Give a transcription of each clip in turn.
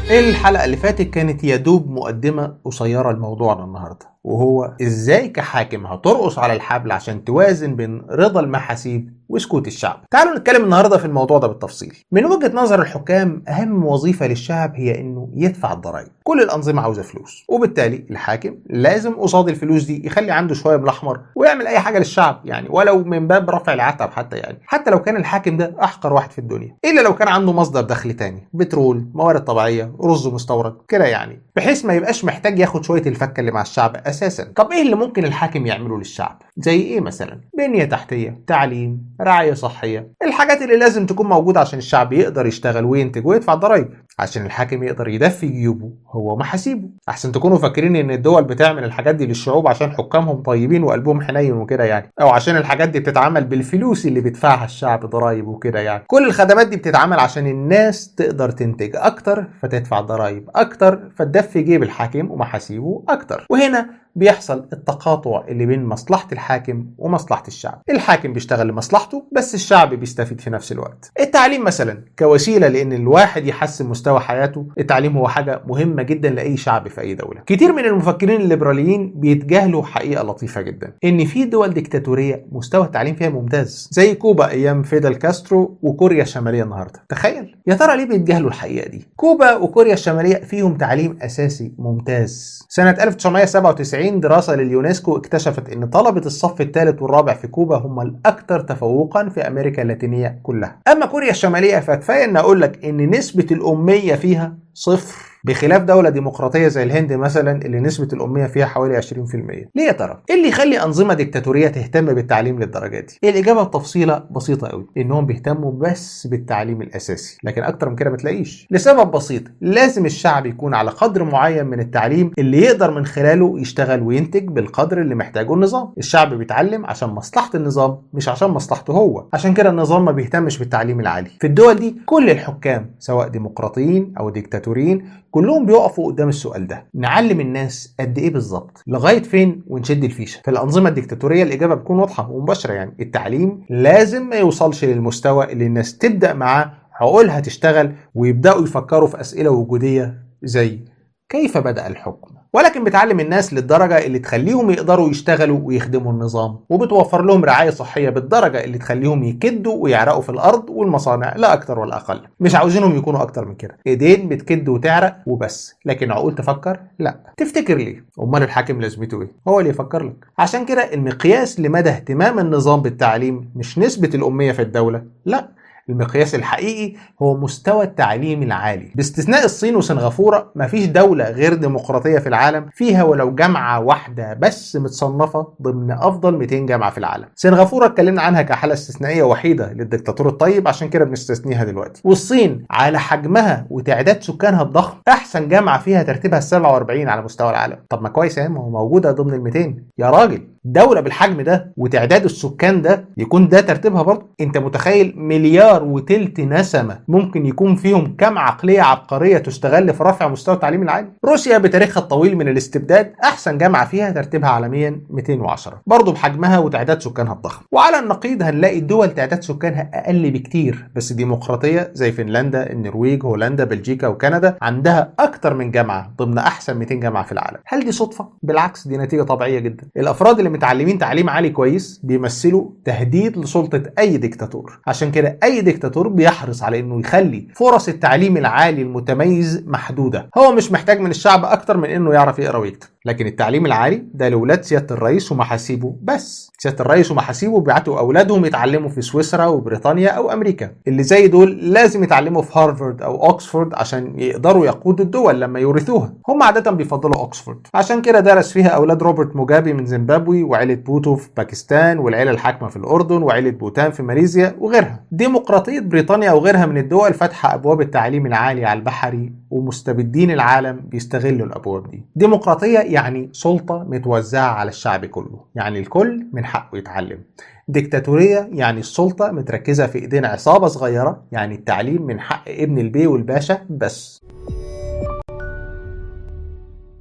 الحلقة اللي فاتت كانت يدوب مقدمة قصيرة لموضوعنا النهاردة وهو ازاي كحاكم هترقص على الحبل عشان توازن بين رضا المحاسيب وسكوت الشعب تعالوا نتكلم النهارده في الموضوع ده بالتفصيل من وجهة نظر الحكام اهم وظيفة للشعب هي انه يدفع الضرائب كل الانظمة عاوزة فلوس وبالتالي الحاكم لازم قصاد الفلوس دي يخلي عنده شوية من الاحمر ويعمل اي حاجة للشعب يعني ولو من باب رفع العتب حتى يعني حتى لو كان الحاكم ده احقر واحد في الدنيا الا لو كان عنده مصدر دخل تاني بترول موارد طبيعية رز مستورد كده يعني بحيث ما يبقاش محتاج ياخد شوية الفكة اللي مع الشعب اساسا طب ايه اللي ممكن الحاكم يعمله للشعب زي ايه مثلا بنية تحتية تعليم رعاية صحية الحاجات اللي لازم تكون موجودة عشان الشعب يقدر يشتغل وينتج ويدفع ضرائب عشان الحاكم يقدر يدفي جيوبه هو محاسيبه احسن تكونوا فاكرين ان الدول بتعمل الحاجات دي للشعوب عشان حكامهم طيبين وقلبهم حنين وكده يعني او عشان الحاجات دي بتتعمل بالفلوس اللي بيدفعها الشعب ضرائب وكده يعني كل الخدمات دي بتتعمل عشان الناس تقدر تنتج اكتر فتدفع ضرائب اكتر فتدفي جيب الحاكم ومحاسيبه اكتر وهنا بيحصل التقاطع اللي بين مصلحة الحاكم ومصلحة الشعب الحاكم بيشتغل لمصلحته بس الشعب بيستفيد في نفس الوقت التعليم مثلا كوسيلة لأن الواحد يحسن مستوى حياته التعليم هو حاجة مهمة جدا لأي شعب في أي دولة كتير من المفكرين الليبراليين بيتجاهلوا حقيقة لطيفة جدا إن في دول ديكتاتورية مستوى التعليم فيها ممتاز زي كوبا أيام فيدل كاسترو وكوريا الشمالية النهاردة تخيل يا ترى ليه بيتجاهلوا الحقيقة دي كوبا وكوريا الشمالية فيهم تعليم أساسي ممتاز سنة 1997 دراسة لليونسكو اكتشفت ان طلبة الصف الثالث والرابع في كوبا هم الاكثر تفوقا في امريكا اللاتينية كلها اما كوريا الشمالية فكفاية ان اقول لك ان نسبة الامية فيها صفر بخلاف دولة ديمقراطية زي الهند مثلا اللي نسبة الأمية فيها حوالي 20% ليه يا ترى؟ إيه اللي يخلي أنظمة ديكتاتورية تهتم بالتعليم للدرجة دي؟ الإجابة بتفصيلة بسيطة قوي إنهم بيهتموا بس بالتعليم الأساسي لكن أكتر من كده ما تلاقيش لسبب بسيط لازم الشعب يكون على قدر معين من التعليم اللي يقدر من خلاله يشتغل وينتج بالقدر اللي محتاجه النظام الشعب بيتعلم عشان مصلحة النظام مش عشان مصلحته هو عشان كده النظام ما بيهتمش بالتعليم العالي في الدول دي كل الحكام سواء ديمقراطيين أو ديكتاتوريين كلهم بيقفوا قدام السؤال ده نعلم الناس قد ايه بالظبط لغايه فين ونشد الفيشه في الانظمه الديكتاتوريه الاجابه بتكون واضحه ومباشره يعني التعليم لازم ما يوصلش للمستوى اللي الناس تبدا معاه عقولها تشتغل ويبداوا يفكروا في اسئله وجوديه زي كيف بدا الحكم ولكن بتعلم الناس للدرجة اللي تخليهم يقدروا يشتغلوا ويخدموا النظام وبتوفر لهم رعاية صحية بالدرجة اللي تخليهم يكدوا ويعرقوا في الأرض والمصانع لا أكتر ولا أقل مش عاوزينهم يكونوا أكتر من كده إيدين بتكد وتعرق وبس لكن عقول تفكر لا تفتكر ليه أمال الحاكم لازمته إيه هو اللي يفكر لك عشان كده المقياس لمدى اهتمام النظام بالتعليم مش نسبة الأمية في الدولة لا المقياس الحقيقي هو مستوى التعليم العالي باستثناء الصين وسنغافورة مفيش دولة غير ديمقراطية في العالم فيها ولو جامعة واحدة بس متصنفة ضمن أفضل 200 جامعة في العالم سنغافورة اتكلمنا عنها كحالة استثنائية وحيدة للدكتاتور الطيب عشان كده بنستثنيها دلوقتي والصين على حجمها وتعداد سكانها الضخم أحسن جامعة فيها ترتيبها 47 على مستوى العالم طب ما كويس ما هو موجودة ضمن ال 200 يا راجل دولة بالحجم ده وتعداد السكان ده يكون ده ترتيبها برضه انت متخيل مليار وتلت نسمة ممكن يكون فيهم كم عقلية عبقرية تستغل في رفع مستوى التعليم العالي روسيا بتاريخها الطويل من الاستبداد احسن جامعة فيها ترتيبها عالميا 210 برضه بحجمها وتعداد سكانها الضخم وعلى النقيض هنلاقي دول تعداد سكانها اقل بكتير بس ديمقراطية زي فنلندا النرويج هولندا بلجيكا وكندا عندها اكتر من جامعة ضمن احسن 200 جامعة في العالم هل دي صدفة بالعكس دي نتيجة طبيعية جدا الافراد اللي متعلمين تعليم عالي كويس بيمثلوا تهديد لسلطة أي ديكتاتور عشان كده أي ديكتاتور بيحرص على إنه يخلي فرص التعليم العالي المتميز محدودة هو مش محتاج من الشعب أكتر من إنه يعرف يقرأ ويكتب لكن التعليم العالي ده لولاد سياده الرئيس ومحاسيبه بس سياده الرئيس ومحاسيبه بيبعتوا اولادهم يتعلموا في سويسرا وبريطانيا او امريكا اللي زي دول لازم يتعلموا في هارفارد او اوكسفورد عشان يقدروا يقودوا الدول لما يورثوها هم عاده بيفضلوا اوكسفورد عشان كده درس فيها اولاد روبرت موجابي من زيمبابوي وعيله بوتو في باكستان والعيله الحاكمه في الاردن وعيله بوتان في ماليزيا وغيرها ديمقراطيه بريطانيا وغيرها من الدول فاتحه ابواب التعليم العالي على البحري ومستبدين العالم بيستغلوا الابواب دي ديمقراطيه يعني سلطه متوزعه على الشعب كله يعني الكل من حقه يتعلم ديكتاتورية يعني السلطة متركزة في ايدين عصابة صغيرة يعني التعليم من حق ابن البي والباشا بس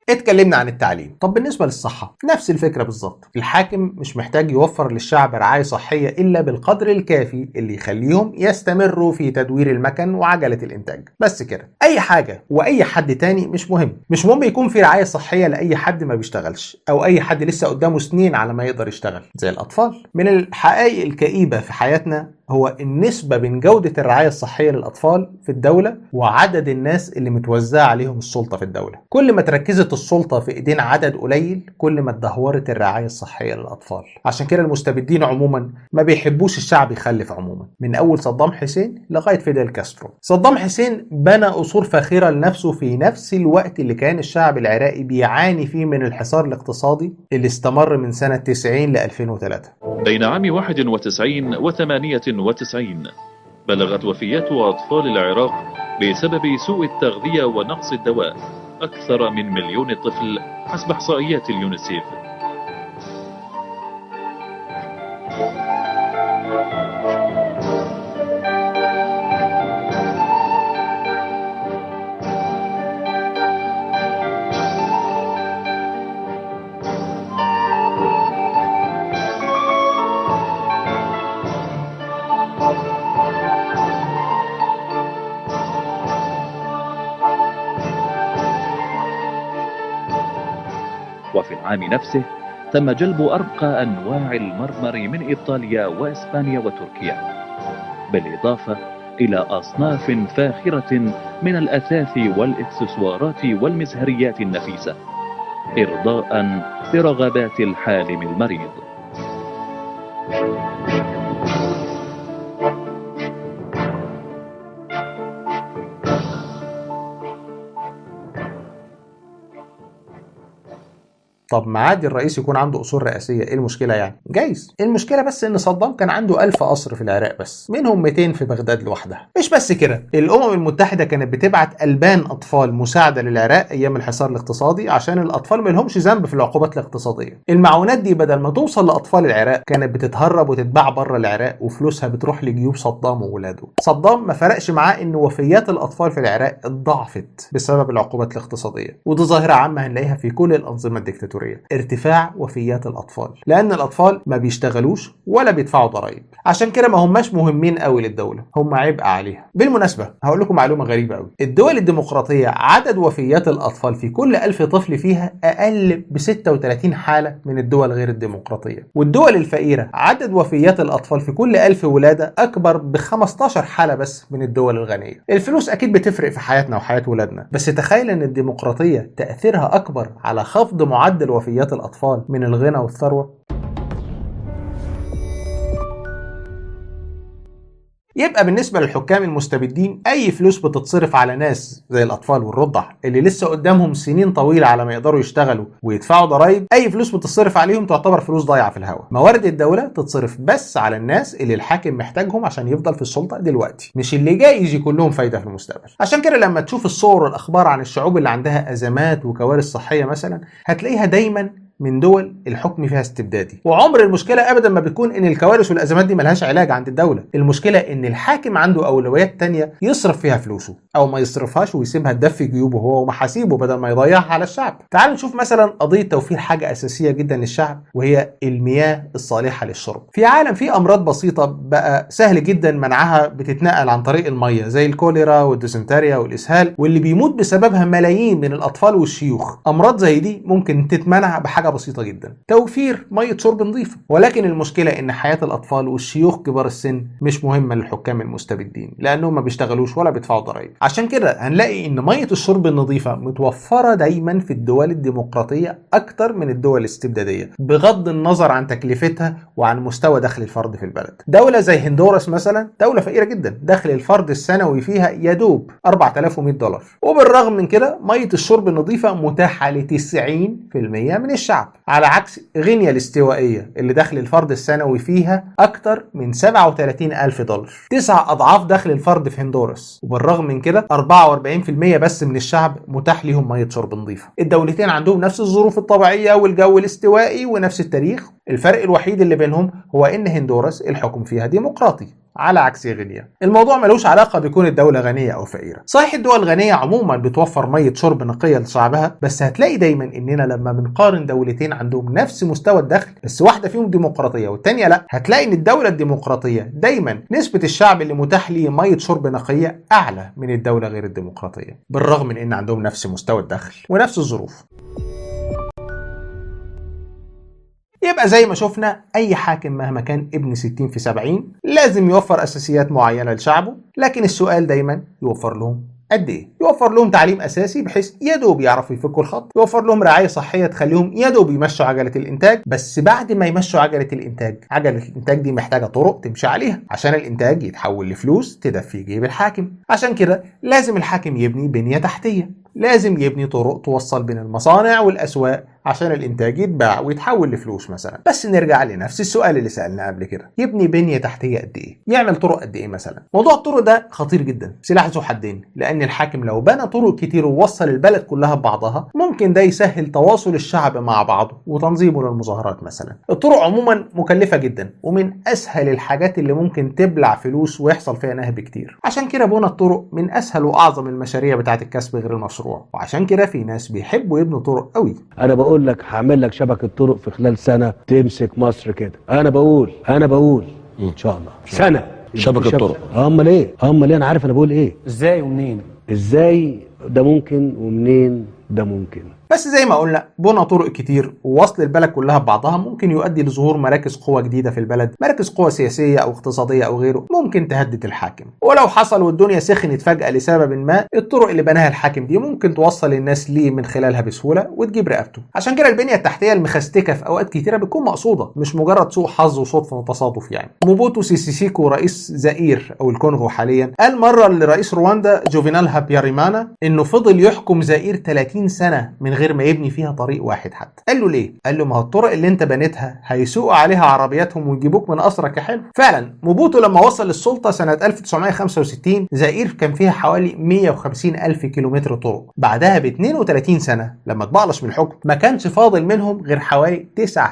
اتكلمنا عن التعليم طب بالنسبة للصحة نفس الفكرة بالظبط الحاكم مش محتاج يوفر للشعب رعاية صحية إلا بالقدر الكافي اللي يخليهم يستمروا في تدوير المكن وعجلة الإنتاج بس كده أي حاجة وأي حد تاني مش مهم مش مهم يكون في رعاية صحية لأي حد ما بيشتغلش أو أي حد لسه قدامه سنين على ما يقدر يشتغل زي الأطفال من الحقائق الكئيبة في حياتنا هو النسبة بين جودة الرعاية الصحية للأطفال في الدولة وعدد الناس اللي متوزعة عليهم السلطة في الدولة كل ما تركزت السلطة في إيدين عدد قليل كل ما اتدهورت الرعاية الصحية للأطفال عشان كده المستبدين عموما ما بيحبوش الشعب يخلف عموما من أول صدام حسين لغاية فيديل كاسترو صدام حسين بنى قصور فاخرة لنفسه في نفس الوقت اللي كان الشعب العراقي بيعاني فيه من الحصار الاقتصادي اللي استمر من سنة 90 ل 2003 بين عام 91 و 98 بلغت وفيات أطفال العراق بسبب سوء التغذية ونقص الدواء أكثر من مليون طفل حسب إحصائيات اليونيسيف وفي العام نفسه تم جلب أرقى أنواع المرمر من إيطاليا وإسبانيا وتركيا بالإضافة إلى أصناف فاخرة من الأثاث والإكسسوارات والمزهريات النفيسة إرضاء لرغبات الحالم المريض طب ما عادي الرئيس يكون عنده قصور رئاسيه ايه المشكله يعني جايز المشكله بس ان صدام كان عنده ألف قصر في العراق بس منهم 200 في بغداد لوحدها مش بس كده الامم المتحده كانت بتبعت البان اطفال مساعده للعراق ايام الحصار الاقتصادي عشان الاطفال ما لهمش ذنب في العقوبات الاقتصاديه المعونات دي بدل ما توصل لاطفال العراق كانت بتتهرب وتتباع بره العراق وفلوسها بتروح لجيوب صدام وولاده صدام ما فرقش معاه ان وفيات الاطفال في العراق اتضاعفت بسبب العقوبات الاقتصاديه ودي ظاهره عامه هنلاقيها في كل الانظمه الديكتاتوريه ارتفاع وفيات الاطفال لان الاطفال ما بيشتغلوش ولا بيدفعوا ضرائب عشان كده ما هماش مهمين قوي للدوله هم عبء عليها بالمناسبه هقول لكم معلومه غريبه قوي الدول الديمقراطيه عدد وفيات الاطفال في كل ألف طفل فيها اقل ب 36 حاله من الدول غير الديمقراطيه والدول الفقيره عدد وفيات الاطفال في كل ألف ولاده اكبر ب 15 حاله بس من الدول الغنيه الفلوس اكيد بتفرق في حياتنا وحياه ولادنا بس تخيل ان الديمقراطيه تاثيرها اكبر على خفض معدل وفيات الاطفال من الغنى والثروه يبقى بالنسبة للحكام المستبدين أي فلوس بتتصرف على ناس زي الأطفال والرضع اللي لسه قدامهم سنين طويلة على ما يقدروا يشتغلوا ويدفعوا ضرائب أي فلوس بتصرف عليهم تعتبر فلوس ضايعة في الهواء موارد الدولة تتصرف بس على الناس اللي الحاكم محتاجهم عشان يفضل في السلطة دلوقتي مش اللي جاي يجي كلهم فايدة في المستقبل عشان كده لما تشوف الصور والأخبار عن الشعوب اللي عندها أزمات وكوارث صحية مثلا هتلاقيها دايما من دول الحكم فيها استبدادي وعمر المشكله ابدا ما بتكون ان الكوارث والازمات دي ملهاش علاج عند الدوله المشكله ان الحاكم عنده اولويات تانية يصرف فيها فلوسه او ما يصرفهاش ويسيبها تدفي جيوبه هو ومحاسيبه بدل ما يضيعها على الشعب تعالوا نشوف مثلا قضيه توفير حاجه اساسيه جدا للشعب وهي المياه الصالحه للشرب في عالم فيه امراض بسيطه بقى سهل جدا منعها بتتنقل عن طريق الميه زي الكوليرا والديسنتريا والاسهال واللي بيموت بسببها ملايين من الاطفال والشيوخ امراض زي دي ممكن تتمنع بحاجه بسيطه جدا توفير ميه شرب نظيفه ولكن المشكله ان حياه الاطفال والشيوخ كبار السن مش مهمه للحكام المستبدين لانهم ما بيشتغلوش ولا بيدفعوا ضرائب عشان كده هنلاقي ان ميه الشرب النظيفه متوفره دايما في الدول الديمقراطيه اكتر من الدول الاستبداديه بغض النظر عن تكلفتها وعن مستوى دخل الفرد في البلد دوله زي هندوراس مثلا دوله فقيره جدا دخل الفرد السنوي فيها يدوب 4100 دولار وبالرغم من كده ميه الشرب النظيفه متاحه ل 90% من الشعب على عكس غينيا الاستوائيه اللي دخل الفرد السنوي فيها اكتر من 37 الف دولار تسع اضعاف دخل الفرد في هندوراس وبالرغم من كده 44% بس من الشعب متاح ليهم ميه شرب نظيفه الدولتين عندهم نفس الظروف الطبيعيه والجو الاستوائي ونفس التاريخ الفرق الوحيد اللي بينهم هو ان هندوراس الحكم فيها ديمقراطي على عكس غينيا الموضوع ملوش علاقة بكون الدولة غنية أو فقيرة صحيح الدول الغنية عموما بتوفر مية شرب نقية لشعبها بس هتلاقي دايما إننا لما بنقارن دولتين عندهم نفس مستوى الدخل بس واحدة فيهم ديمقراطية والتانية لا هتلاقي إن الدولة الديمقراطية دايما نسبة الشعب اللي متاح ليه مية شرب نقية أعلى من الدولة غير الديمقراطية بالرغم من إن عندهم نفس مستوى الدخل ونفس الظروف يبقى زي ما شفنا اي حاكم مهما كان ابن 60 في 70 لازم يوفر اساسيات معينه لشعبه لكن السؤال دايما يوفر لهم قد ايه؟ يوفر لهم تعليم اساسي بحيث يا دوب يعرفوا يفكوا الخط، يوفر لهم رعايه صحيه تخليهم يا دوب يمشوا عجله الانتاج، بس بعد ما يمشوا عجله الانتاج، عجله الانتاج دي محتاجه طرق تمشي عليها عشان الانتاج يتحول لفلوس تدفي جيب الحاكم، عشان كده لازم الحاكم يبني بنيه تحتيه، لازم يبني طرق توصل بين المصانع والاسواق عشان الانتاج يتباع ويتحول لفلوس مثلا بس نرجع لنفس السؤال اللي سالناه قبل كده يبني بنيه تحتيه قد ايه يعمل طرق قد ايه مثلا موضوع الطرق ده خطير جدا سلاح ذو حدين لان الحاكم لو بنى طرق كتير ووصل البلد كلها ببعضها ممكن ده يسهل تواصل الشعب مع بعضه وتنظيمه للمظاهرات مثلا الطرق عموما مكلفه جدا ومن اسهل الحاجات اللي ممكن تبلع فلوس ويحصل فيها نهب كتير عشان كده بنى الطرق من اسهل واعظم المشاريع بتاعه الكسب غير المشروع وعشان كده في ناس بيحبوا يبنوا طرق قوي انا بقول لك هعمل لك شبكه طرق في خلال سنه تمسك مصر كده انا بقول انا بقول ان شاء الله سنه شبكة شبكة. طرق. امال ايه امال ايه انا عارف انا بقول ايه ازاي ومنين ازاي ده ممكن ومنين ده ممكن بس زي ما قلنا بنى طرق كتير ووصل البلد كلها ببعضها ممكن يؤدي لظهور مراكز قوة جديدة في البلد مراكز قوة سياسية أو اقتصادية أو غيره ممكن تهدد الحاكم ولو حصل والدنيا سخنت فجأة لسبب ما الطرق اللي بناها الحاكم دي ممكن توصل الناس ليه من خلالها بسهولة وتجيب رقبته عشان كده البنية التحتية المخستكة في أوقات كتيرة بتكون مقصودة مش مجرد سوء حظ وصدفة وتصادف يعني موبوتو سيسيسيكو رئيس زئير أو الكونغو حاليا قال مرة لرئيس رواندا جوفينال هابياريمانا إنه فضل يحكم زئير 30 سنة من غير ما يبني فيها طريق واحد حتى قال له ليه قال له ما هو الطرق اللي انت بنيتها هيسوقوا عليها عربياتهم ويجيبوك من قصرك يا حلو فعلا موبوتو لما وصل للسلطة سنة 1965 زئير كان فيها حوالي 150 ألف كيلومتر طرق بعدها ب 32 سنة لما اتبعلش من الحكم ما كانش فاضل منهم غير حوالي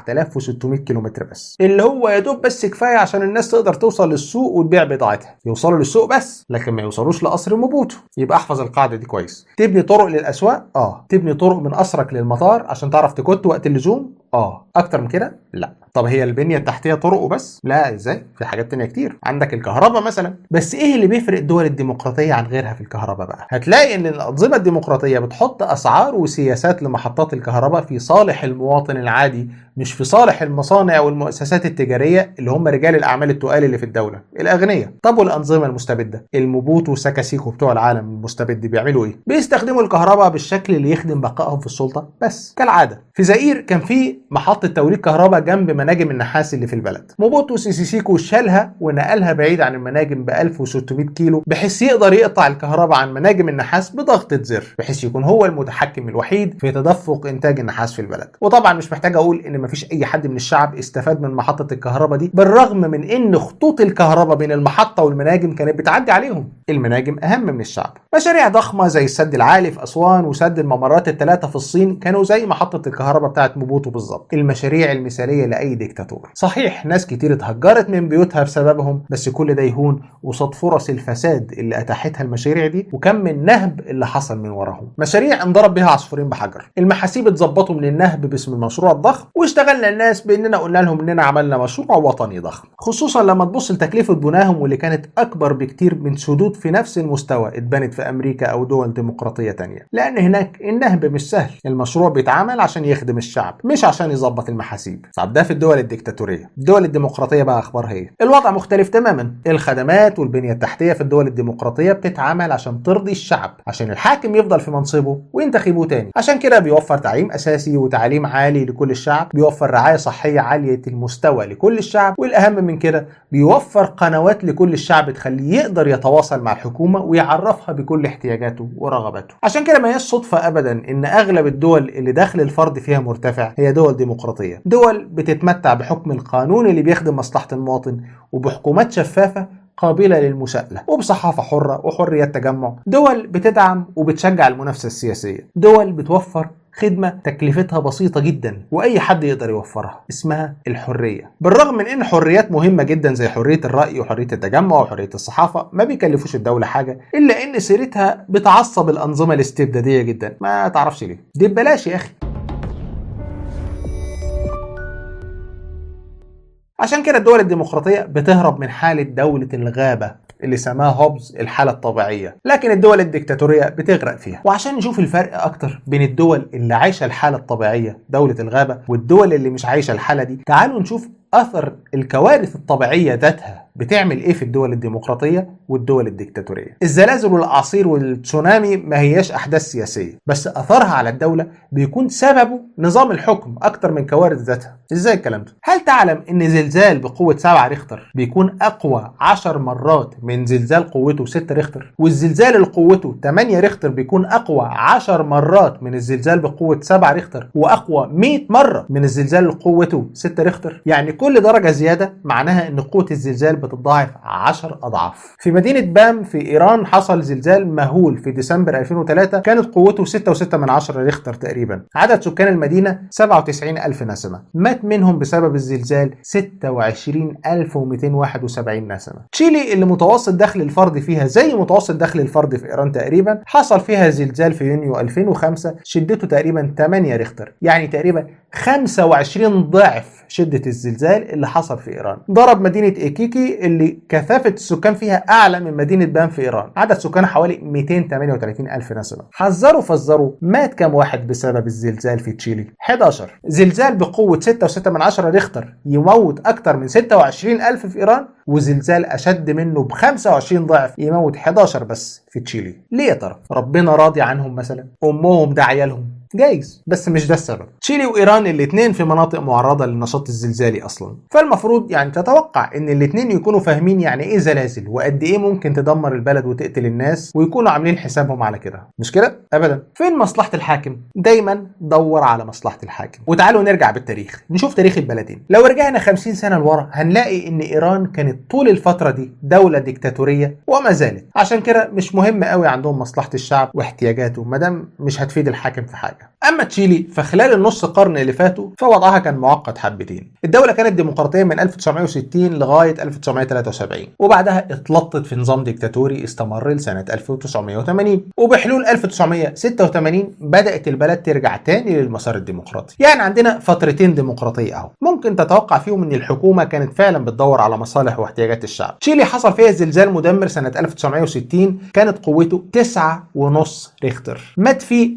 9600 كيلومتر بس اللي هو يا دوب بس كفاية عشان الناس تقدر توصل للسوق وتبيع بضاعتها يوصلوا للسوق بس لكن ما يوصلوش لقصر موبوتو يبقى احفظ القاعدة دي كويس تبني طرق للأسواق اه تبني طرق من قصرك للمطار عشان تعرف تكت وقت اللزوم اه اكتر من كده لا طب هي البنيه التحتيه طرق وبس لا ازاي في حاجات تانية كتير عندك الكهرباء مثلا بس ايه اللي بيفرق الدول الديمقراطيه عن غيرها في الكهرباء بقى هتلاقي ان الانظمه الديمقراطيه بتحط اسعار وسياسات لمحطات الكهرباء في صالح المواطن العادي مش في صالح المصانع والمؤسسات التجاريه اللي هم رجال الاعمال التقال اللي في الدوله الاغنياء طب والانظمه المستبده الموبوتو وساكاسيكو بتوع العالم المستبد بيعملوا ايه بيستخدموا الكهرباء بالشكل اللي يخدم بقائهم في السلطه بس كالعاده في زئير كان في محطه توليد كهرباء جنب مناجم النحاس اللي في البلد موبوتو سيسيسيكو شالها ونقلها بعيد عن المناجم ب 1600 كيلو بحيث يقدر يقطع الكهرباء عن مناجم النحاس بضغطه زر بحيث يكون هو المتحكم الوحيد في تدفق انتاج النحاس في البلد وطبعا مش محتاج اقول ان مفيش اي حد من الشعب استفاد من محطه الكهرباء دي بالرغم من ان خطوط الكهرباء بين المحطه والمناجم كانت بتعدي عليهم المناجم اهم من الشعب مشاريع ضخمه زي السد العالي في اسوان وسد الممرات الثلاثه في الصين كانوا زي محطه الكهرباء بتاعت موبوتو بالظبط المشاريع المثاليه لاي ديكتاتور صحيح ناس كتير اتهجرت من بيوتها بسببهم بس كل ده يهون قصاد فرص الفساد اللي اتاحتها المشاريع دي وكم من النهب اللي حصل من وراهم مشاريع انضرب بها عصفورين بحجر المحاسيب اتظبطوا من النهب باسم المشروع الضخم واشتغلنا الناس باننا قلنا لهم اننا عملنا مشروع وطني ضخم خصوصا لما تبص لتكلفه بناهم واللي كانت اكبر بكتير من سدود في نفس المستوى اتبنت في امريكا او دول ديمقراطيه تانية لان هناك النهب مش سهل المشروع بيتعمل عشان يخدم الشعب مش عشان يظبط المحاسيب طب ده في الدول الديكتاتوريه الدول الديمقراطيه بقى اخبارها ايه الوضع مختلف تماما الخدمات والبنيه التحتيه في الدول الديمقراطيه بتتعمل عشان ترضي الشعب عشان الحاكم يفضل في منصبه وينتخبوه تاني عشان كده بيوفر تعليم اساسي وتعليم عالي لكل الشعب بيوفر رعايه صحيه عاليه المستوى لكل الشعب والاهم من كده بيوفر قنوات لكل الشعب تخليه يقدر يتواصل مع الحكومه ويعرفها بكل احتياجاته ورغباته عشان كده ما هيش صدفه ابدا ان اغلب الدول اللي دخل الفرد فيها مرتفع هي دول ديمقراطيه دول بتتمتع بحكم القانون اللي بيخدم مصلحه المواطن وبحكومات شفافه قابلة للمساءلة وبصحافة حرة وحرية تجمع دول بتدعم وبتشجع المنافسة السياسية دول بتوفر خدمة تكلفتها بسيطة جدا وأي حد يقدر يوفرها اسمها الحرية بالرغم من إن حريات مهمة جدا زي حرية الرأي وحرية التجمع وحرية الصحافة ما بيكلفوش الدولة حاجة إلا إن سيرتها بتعصب الأنظمة الاستبدادية جدا ما تعرفش ليه دي ببلاش يا أخي عشان كده الدول الديمقراطية بتهرب من حالة دولة الغابة اللي سماها هوبز الحالة الطبيعية لكن الدول الديكتاتورية بتغرق فيها وعشان نشوف الفرق أكتر بين الدول اللي عايشة الحالة الطبيعية دولة الغابة والدول اللي مش عايشة الحالة دي تعالوا نشوف أثر الكوارث الطبيعية ذاتها بتعمل ايه في الدول الديمقراطيه والدول الديكتاتوريه الزلازل والاعاصير والتسونامي ما هياش احداث سياسيه بس اثرها على الدوله بيكون سببه نظام الحكم اكتر من كوارث ذاتها ازاي الكلام ده هل تعلم ان زلزال بقوه 7 ريختر بيكون اقوى 10 مرات من زلزال قوته 6 ريختر والزلزال اللي قوته 8 ريختر بيكون اقوى 10 مرات من الزلزال بقوه 7 ريختر واقوى 100 مره من الزلزال اللي قوته 6 ريختر يعني كل درجه زياده معناها ان قوه الزلزال بتتضاعف 10 اضعاف في مدينه بام في ايران حصل زلزال مهول في ديسمبر 2003 كانت قوته 6.6 من 10 ريختر تقريبا عدد سكان المدينه 97 الف نسمه مات منهم بسبب الزلزال 26271 نسمه تشيلي اللي متوسط دخل الفرد فيها زي متوسط دخل الفرد في ايران تقريبا حصل فيها زلزال في يونيو 2005 شدته تقريبا 8 ريختر يعني تقريبا 25 ضعف شدة الزلزال اللي حصل في إيران ضرب مدينة إيكيكي اللي كثافة السكان فيها أعلى من مدينة بام في إيران عدد سكانها حوالي 238 ألف نسمة حذروا فزروا مات كام واحد بسبب الزلزال في تشيلي 11 زلزال بقوة 6.6 من 10 ريختر يموت أكتر من 26 ألف في إيران وزلزال أشد منه ب 25 ضعف يموت 11 بس في تشيلي ليه يا ترى ربنا راضي عنهم مثلا أمهم ده عيالهم جايز بس مش ده السبب تشيلي وايران الاثنين في مناطق معرضه للنشاط الزلزالي اصلا فالمفروض يعني تتوقع ان الاثنين يكونوا فاهمين يعني ايه زلازل وقد ايه ممكن تدمر البلد وتقتل الناس ويكونوا عاملين حسابهم على كده مش كده ابدا فين مصلحه الحاكم دايما دور على مصلحه الحاكم وتعالوا نرجع بالتاريخ نشوف تاريخ البلدين لو رجعنا 50 سنه لورا هنلاقي ان ايران كانت طول الفتره دي دوله ديكتاتوريه وما زالت عشان كده مش مهم قوي عندهم مصلحه الشعب واحتياجاته ما دام مش هتفيد الحاكم في حاجه اما تشيلي فخلال النص قرن اللي فاتوا فوضعها كان معقد حبتين الدوله كانت ديمقراطيه من 1960 لغايه 1973 وبعدها اتلطت في نظام ديكتاتوري استمر لسنه 1980 وبحلول 1986 بدات البلد ترجع تاني للمسار الديمقراطي يعني عندنا فترتين ديمقراطيه اهو ممكن تتوقع فيهم ان الحكومه كانت فعلا بتدور على مصالح واحتياجات الشعب تشيلي حصل فيها زلزال مدمر سنه 1960 كانت قوته 9.5 ريختر مات فيه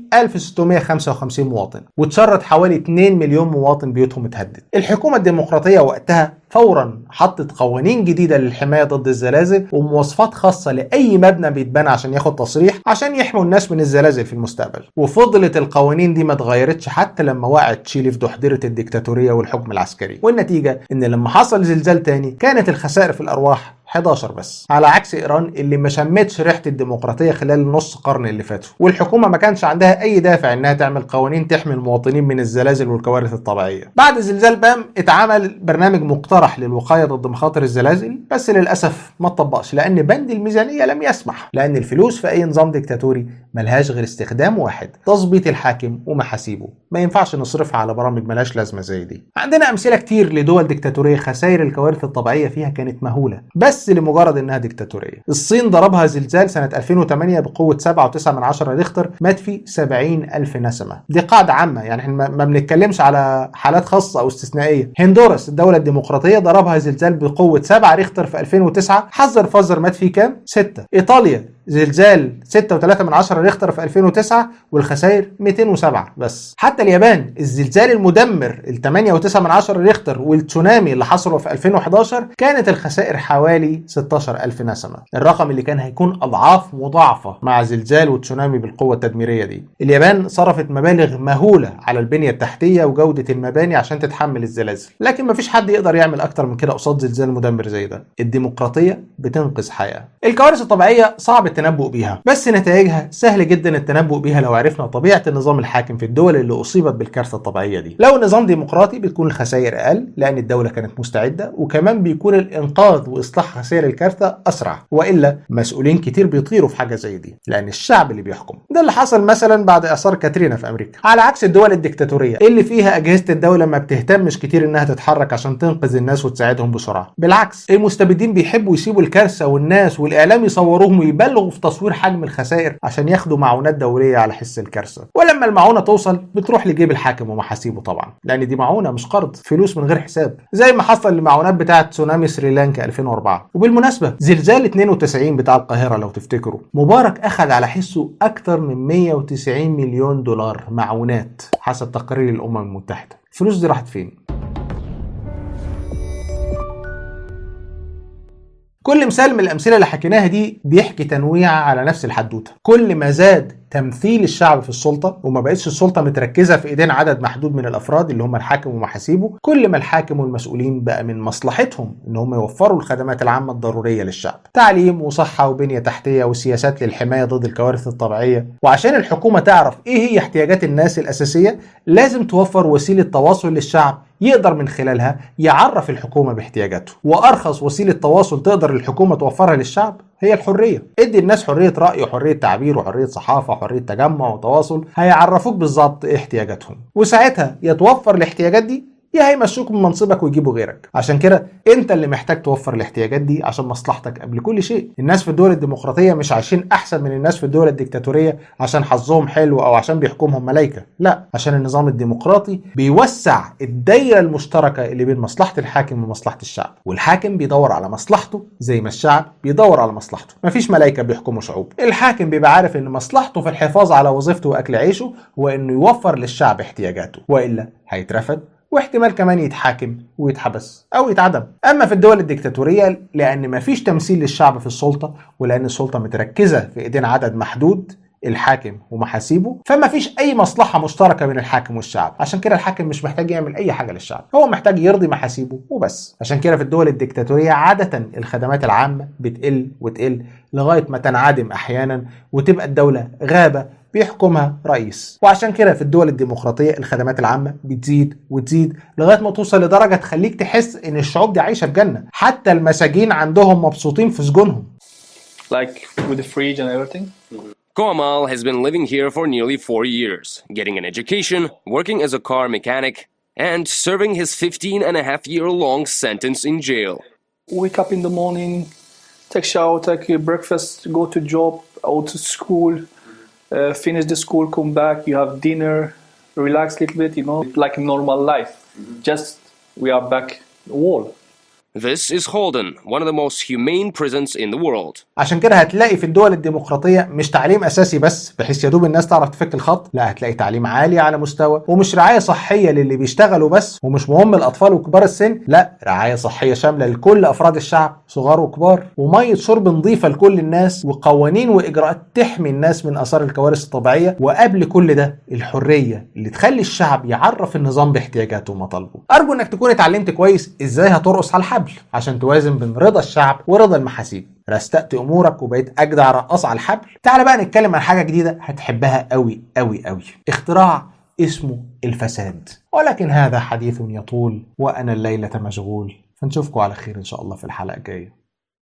1655 مواطن وتشرد حوالي 2 مليون مواطن بيوتهم اتهدد الحكومة الديمقراطية وقتها فورا حطت قوانين جديدة للحماية ضد الزلازل ومواصفات خاصة لأي مبنى بيتبنى عشان ياخد تصريح عشان يحموا الناس من الزلازل في المستقبل وفضلت القوانين دي ما اتغيرتش حتى لما وقعت تشيلي في دحضرة الديكتاتورية والحكم العسكري والنتيجة ان لما حصل زلزال تاني كانت الخسائر في الأرواح 11 بس على عكس ايران اللي ما شمتش ريحه الديمقراطيه خلال النص قرن اللي فاتوا والحكومه ما كانش عندها اي دافع انها تعمل قوانين تحمي المواطنين من الزلازل والكوارث الطبيعيه بعد زلزال بام اتعمل برنامج مقترح للوقايه ضد مخاطر الزلازل بس للاسف ما اتطبقش لان بند الميزانيه لم يسمح لان الفلوس في اي نظام ديكتاتوري ملهاش غير استخدام واحد تظبيط الحاكم ومحاسيبه ما ينفعش نصرفها على برامج ملهاش لازمه زي دي عندنا امثله كتير لدول ديكتاتوريه خسائر الكوارث الطبيعيه فيها كانت مهوله بس لمجرد انها ديكتاتوريه الصين ضربها زلزال سنه 2008 بقوه 7.9 من 10 ريختر مات فيه 70 الف نسمه دي قاعده عامه يعني احنا ما بنتكلمش على حالات خاصه او استثنائيه هندوراس الدوله الديمقراطيه ضربها زلزال بقوه 7 ريختر في 2009 حذر فزر مات فيه كام 6 ايطاليا زلزال 6.3 من 10 ريختر في 2009 والخسائر 207 بس حتى اليابان الزلزال المدمر ال 8.9 من 10 ريختر والتسونامي اللي حصلوا في 2011 كانت الخسائر حوالي 16000 نسمة الرقم اللي كان هيكون أضعاف مضاعفة مع زلزال وتسونامي بالقوة التدميرية دي اليابان صرفت مبالغ مهولة على البنية التحتية وجودة المباني عشان تتحمل الزلازل لكن مفيش حد يقدر يعمل أكتر من كده قصاد زلزال مدمر زي ده الديمقراطية بتنقذ حياة الكوارث الطبيعية صعب التنبؤ بيها بس نتائجها سهل جدا التنبؤ بيها لو عرفنا طبيعه النظام الحاكم في الدول اللي اصيبت بالكارثه الطبيعيه دي لو النظام ديمقراطي بتكون الخسائر اقل لان الدوله كانت مستعده وكمان بيكون الانقاذ واصلاح خسائر الكارثه اسرع والا مسؤولين كتير بيطيروا في حاجه زي دي لان الشعب اللي بيحكم ده اللي حصل مثلا بعد اعصار كاترينا في امريكا على عكس الدول الديكتاتوريه اللي فيها اجهزه الدوله ما بتهتمش كتير انها تتحرك عشان تنقذ الناس وتساعدهم بسرعه بالعكس المستبدين بيحبوا يسيبوا الكارثه والناس والاعلام يصوروهم ويبالغوا في تصوير حجم الخسائر عشان ياخدوا معونات دوليه على حس الكارثه ولما المعونه توصل بتروح لجيب الحاكم ومحاسيبه طبعا لان دي معونه مش قرض فلوس من غير حساب زي ما حصل للمعونات بتاعه تسونامي سريلانكا 2004 وبالمناسبه زلزال 92 بتاع القاهره لو تفتكروا مبارك اخذ على حسه اكتر من 190 مليون دولار معونات حسب تقارير الامم المتحده الفلوس دي راحت فين كل مثال من الامثله اللي حكيناها دي بيحكي تنويع على نفس الحدوته كل ما زاد تمثيل الشعب في السلطه وما بقتش السلطه متركزه في ايدين عدد محدود من الافراد اللي هم الحاكم ومحاسيبه كل ما الحاكم والمسؤولين بقى من مصلحتهم ان هم يوفروا الخدمات العامه الضروريه للشعب تعليم وصحه وبنيه تحتيه وسياسات للحمايه ضد الكوارث الطبيعيه وعشان الحكومه تعرف ايه هي احتياجات الناس الاساسيه لازم توفر وسيله تواصل للشعب يقدر من خلالها يعرف الحكومه باحتياجاته وارخص وسيله تواصل تقدر الحكومه توفرها للشعب هي الحريه ادي الناس حريه راي وحريه تعبير وحريه صحافه وحريه تجمع وتواصل هيعرفوك بالظبط ايه احتياجاتهم وساعتها يتوفر الاحتياجات دي يا هيمشوك من منصبك ويجيبوا غيرك عشان كده انت اللي محتاج توفر الاحتياجات دي عشان مصلحتك قبل كل شيء الناس في الدول الديمقراطيه مش عايشين احسن من الناس في الدول الديكتاتوريه عشان حظهم حلو او عشان بيحكمهم ملائكه لا عشان النظام الديمقراطي بيوسع الدايره المشتركه اللي بين مصلحه الحاكم ومصلحه الشعب والحاكم بيدور على مصلحته زي ما الشعب بيدور على مصلحته مفيش ملائكه بيحكموا شعوب الحاكم بيبقى عارف ان مصلحته في الحفاظ على وظيفته واكل عيشه وانه يوفر للشعب احتياجاته والا هيترفد واحتمال كمان يتحاكم ويتحبس او يتعدم اما في الدول الديكتاتوريه لان مفيش تمثيل للشعب في السلطه ولان السلطه متركزه في ايدين عدد محدود الحاكم ومحاسيبه فما فيش اي مصلحه مشتركه بين الحاكم والشعب عشان كده الحاكم مش محتاج يعمل اي حاجه للشعب هو محتاج يرضي محاسيبه وبس عشان كده في الدول الديكتاتوريه عاده الخدمات العامه بتقل وتقل لغايه ما تنعدم احيانا وتبقى الدوله غابه بيحكمها رئيس وعشان كده في الدول الديمقراطيه الخدمات العامه بتزيد وتزيد لغايه ما توصل لدرجه تخليك تحس ان الشعوب دي عايشه في جنه حتى المساجين عندهم مبسوطين في سجونهم like with the fridge and everything. Komal has been living here for nearly four years, getting an education, working as a car mechanic, and serving his 15 and a half year long sentence in jail. Wake up in the morning, take shower, take your breakfast, go to job, or to school, uh, finish the school, come back, you have dinner, relax a little bit, you know, like a normal life. Just we are back wall. This is Holden, one of the most humane prisons in the world. عشان كده هتلاقي في الدول الديمقراطيه مش تعليم اساسي بس بحيث يا دوب الناس تعرف تفك الخط لا هتلاقي تعليم عالي على مستوى ومش رعايه صحيه للي بيشتغلوا بس ومش مهم الاطفال وكبار السن لا رعايه صحيه شامله لكل افراد الشعب صغار وكبار وميه شرب نظيفه لكل الناس وقوانين واجراءات تحمي الناس من اثار الكوارث الطبيعيه وقبل كل ده الحريه اللي تخلي الشعب يعرف النظام باحتياجاته ومطالبه ارجو انك تكون اتعلمت كويس ازاي هترقص على الحبل عشان توازن بين رضا الشعب ورضا المحاسيب رستقت امورك وبقيت اجدع رقاص على الحبل تعال بقى نتكلم عن حاجه جديده هتحبها قوي قوي قوي اختراع اسمه الفساد ولكن هذا حديث يطول وانا الليله مشغول فنشوفكم على خير ان شاء الله في الحلقه الجايه